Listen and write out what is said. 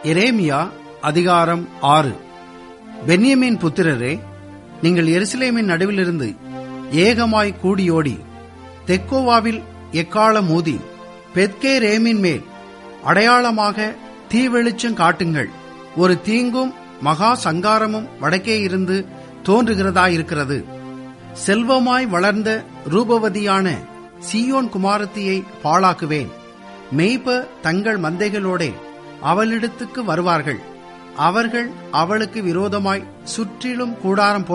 எரேமியா அதிகாரம் ஆறு பென்யமீன் புத்திரரே நீங்கள் எருசலேமின் நடுவிலிருந்து ஏகமாய் கூடியோடி தெக்கோவாவில் எக்காலம் ஊதி பெத்கே ரேமின் மேல் அடையாளமாக தீவெளிச்சம் காட்டுங்கள் ஒரு தீங்கும் மகா சங்காரமும் வடக்கே இருந்து தோன்றுகிறதாயிருக்கிறது செல்வமாய் வளர்ந்த ரூபவதியான சீயோன் குமாரத்தியை பாழாக்குவேன் மெய்ப்ப தங்கள் மந்தைகளோடே அவளிடத்துக்கு வருவார்கள் அவர்கள் அவளுக்கு விரோதமாய் சுற்றிலும் கூடாரம்